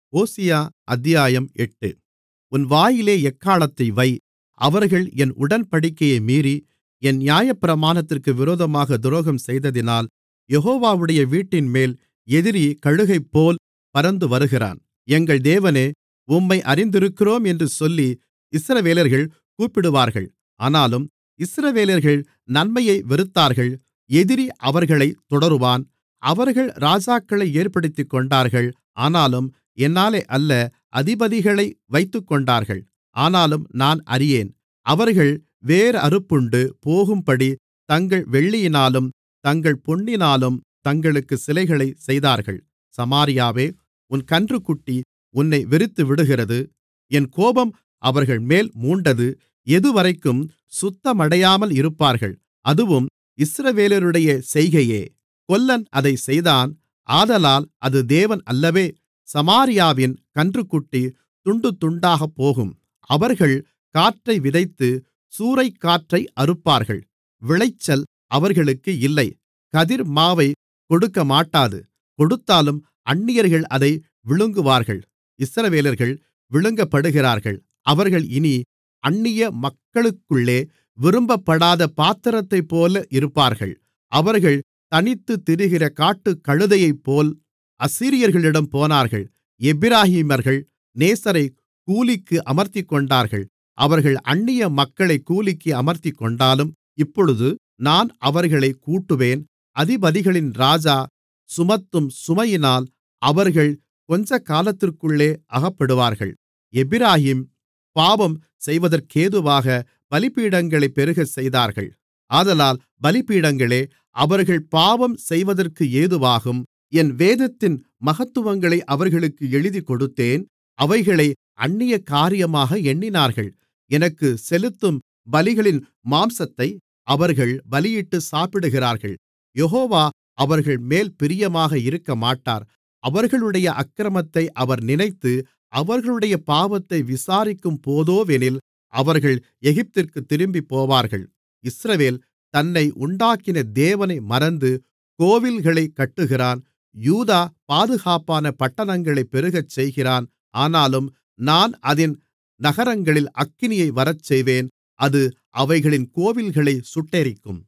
ஓசியா அத்தியாயம் எட்டு உன் வாயிலே எக்காளத்தை வை அவர்கள் என் உடன்படிக்கையை மீறி என் நியாயப்பிரமாணத்திற்கு விரோதமாகத் துரோகம் செய்ததினால் யெகோவாவுடைய வீட்டின்மேல் எதிரி கழுகைப்போல் பறந்து வருகிறான் எங்கள் தேவனே உம்மை அறிந்திருக்கிறோம் என்று சொல்லி இஸ்ரவேலர்கள் கூப்பிடுவார்கள் ஆனாலும் இஸ்ரவேலர்கள் நன்மையை வெறுத்தார்கள் எதிரி அவர்களைத் தொடருவான் அவர்கள் ராஜாக்களை ஏற்படுத்திக்கொண்டார்கள் ஆனாலும் என்னாலே அல்ல அதிபதிகளை வைத்துக்கொண்டார்கள் ஆனாலும் நான் அறியேன் அவர்கள் வேரறுப்புண்டு போகும்படி தங்கள் வெள்ளியினாலும் தங்கள் பொன்னினாலும் தங்களுக்குச் சிலைகளைச் செய்தார்கள் சமாரியாவே உன் கன்றுக்குட்டி உன்னை வெறுத்துவிடுகிறது என் கோபம் அவர்கள்மேல் மூண்டது எதுவரைக்கும் சுத்தமடையாமல் இருப்பார்கள் அதுவும் இஸ்ரவேலருடைய செய்கையே கொல்லன் அதைச் செய்தான் ஆதலால் அது தேவன் அல்லவே சமாரியாவின் கன்றுக்குட்டி துண்டுதுண்டாகப் போகும் அவர்கள் காற்றை விதைத்து சூறைக்காற்றை அறுப்பார்கள் விளைச்சல் அவர்களுக்கு இல்லை கதிர்மாவைக் கொடுக்கமாட்டாது கொடுத்தாலும் அந்நியர்கள் அதை விழுங்குவார்கள் இஸ்ரவேலர்கள் விழுங்கப்படுகிறார்கள் அவர்கள் இனி அந்நிய மக்களுக்குள்ளே விரும்பப்படாத பாத்திரத்தைப்போல இருப்பார்கள் அவர்கள் தனித்துத் திரிகிற காட்டுக்கழுதையைப்போல் அசீரியர்களிடம் போனார்கள் எப்பிராயீமர்கள் நேசரைக் கூலிக்கு அமர்த்திக்கொண்டார்கள் அவர்கள் அந்நிய மக்களைக் கூலிக்கு அமர்த்திக்கொண்டாலும் இப்பொழுது நான் அவர்களைக் கூட்டுவேன் அதிபதிகளின் ராஜா சுமத்தும் சுமையினால் அவர்கள் கொஞ்சக்காலத்திற்குள்ளே அகப்படுவார்கள் எப்பிராயீம் பாவம் செய்வதற்கேதுவாக பலிபீடங்களைப் பெருகச் செய்தார்கள் ஆதலால் பலிபீடங்களே அவர்கள் பாவம் செய்வதற்கு ஏதுவாகும் என் வேதத்தின் மகத்துவங்களை அவர்களுக்கு எழுதிக்கொடுத்தேன் அவைகளை அந்நிய காரியமாக எண்ணினார்கள் எனக்குச் செலுத்தும் பலிகளின் மாம்சத்தை அவர்கள் பலியிட்டு சாப்பிடுகிறார்கள் யெகோவா அவர்கள்மேல் பிரியமாக இருக்கமாட்டார் அவர்களுடைய அக்கிரமத்தை அவர் நினைத்து அவர்களுடைய பாவத்தை விசாரிக்கும்போதோவெனில் அவர்கள் எகிப்திற்குத் திரும்பிப்போவார்கள் இஸ்ரவேல் தன்னை உண்டாக்கின தேவனை மறந்து கோவில்களைக் கட்டுகிறான் யூதா பாதுகாப்பான பட்டணங்களைப் பெருகச் செய்கிறான் ஆனாலும் நான் அதின் நகரங்களில் அக்கினியை வரச்செய்வேன் அது அவைகளின் கோவில்களைச் சுட்டெரிக்கும்